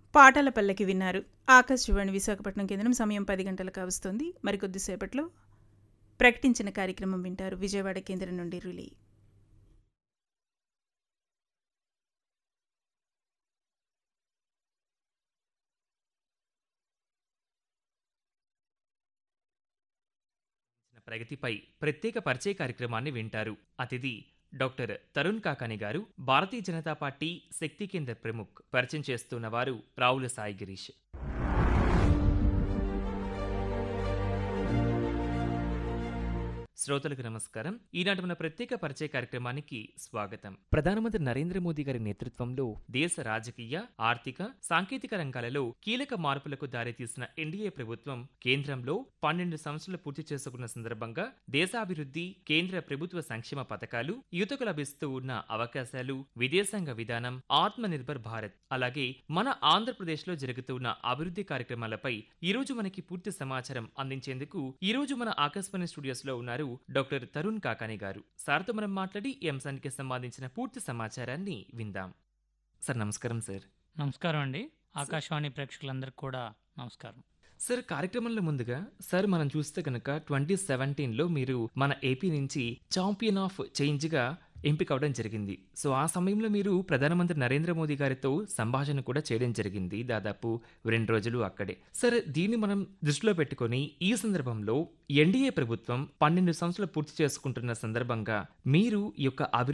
పాటల పల్లకి విన్నారు ఆకాశవాణి విశాఖపట్నం కేంద్రం సమయం పది గంటలకు వస్తుంది మరికొద్దిసేపట్లో ప్రకటించిన కార్యక్రమం వింటారు విజయవాడ కేంద్రం నుండి రిలీ ప్రగతిపై ప్రత్యేక పరిచయ కార్యక్రమాన్ని వింటారు అతిథి డాక్టర్ తరుణ్ కాకాని గారు భారతీయ జనతా పార్టీ శక్తి కేంద్ర ప్రముఖ్ పరిచయం చేస్తున్న వారు రావుల సాయి గిరీష్ శ్రోతలకు నమస్కారం ఈనాటి మన ప్రత్యేక పరిచయ కార్యక్రమానికి స్వాగతం ప్రధానమంత్రి నరేంద్ర మోదీ గారి నేతృత్వంలో దేశ రాజకీయ ఆర్థిక సాంకేతిక రంగాలలో కీలక మార్పులకు దారితీసిన ఎన్డీఏ ప్రభుత్వం కేంద్రంలో పన్నెండు సంవత్సరాలు పూర్తి చేసుకున్న సందర్భంగా దేశాభివృద్ధి కేంద్ర ప్రభుత్వ సంక్షేమ పథకాలు యువతకు లభిస్తూ ఉన్న అవకాశాలు విదేశాంగ విధానం ఆత్మ నిర్భర్ భారత్ అలాగే మన ఆంధ్రప్రదేశ్ లో జరుగుతున్న అభివృద్ధి కార్యక్రమాలపై ఈ రోజు మనకి పూర్తి సమాచారం అందించేందుకు ఈ రోజు మన ఆకాశవాణి స్టూడియోస్ లో ఉన్నారు డాక్టర్ తరుణ్ కాకాని గారు సార్తో మనం మాట్లాడి ఈ అంశానికి సంబంధించిన పూర్తి సమాచారాన్ని విందాం సార్ నమస్కారం సార్ నమస్కారం అండి ఆకాశవాణి ప్రేక్షకులందరికీ కూడా నమస్కారం సార్ కార్యక్రమంలో ముందుగా సార్ మనం చూస్తే కనుక ట్వంటీ సెవెంటీన్లో మీరు మన ఏపీ నుంచి ఛాంపియన్ ఆఫ్ చేంజ్గా ఎంపిక అవడం జరిగింది సో ఆ సమయంలో మీరు ప్రధానమంత్రి నరేంద్ర మోదీ గారితో సంభాషణ కూడా చేయడం జరిగింది దాదాపు రెండు రోజులు అక్కడే సార్ దీన్ని మనం దృష్టిలో పెట్టుకొని ఈ సందర్భంలో ఎన్డీఏ ప్రభుత్వం పన్నెండు సంవత్సరాలు పూర్తి చేసుకుంటున్న సందర్భంగా మీరు ఈ యొక్క అభివృద్ధి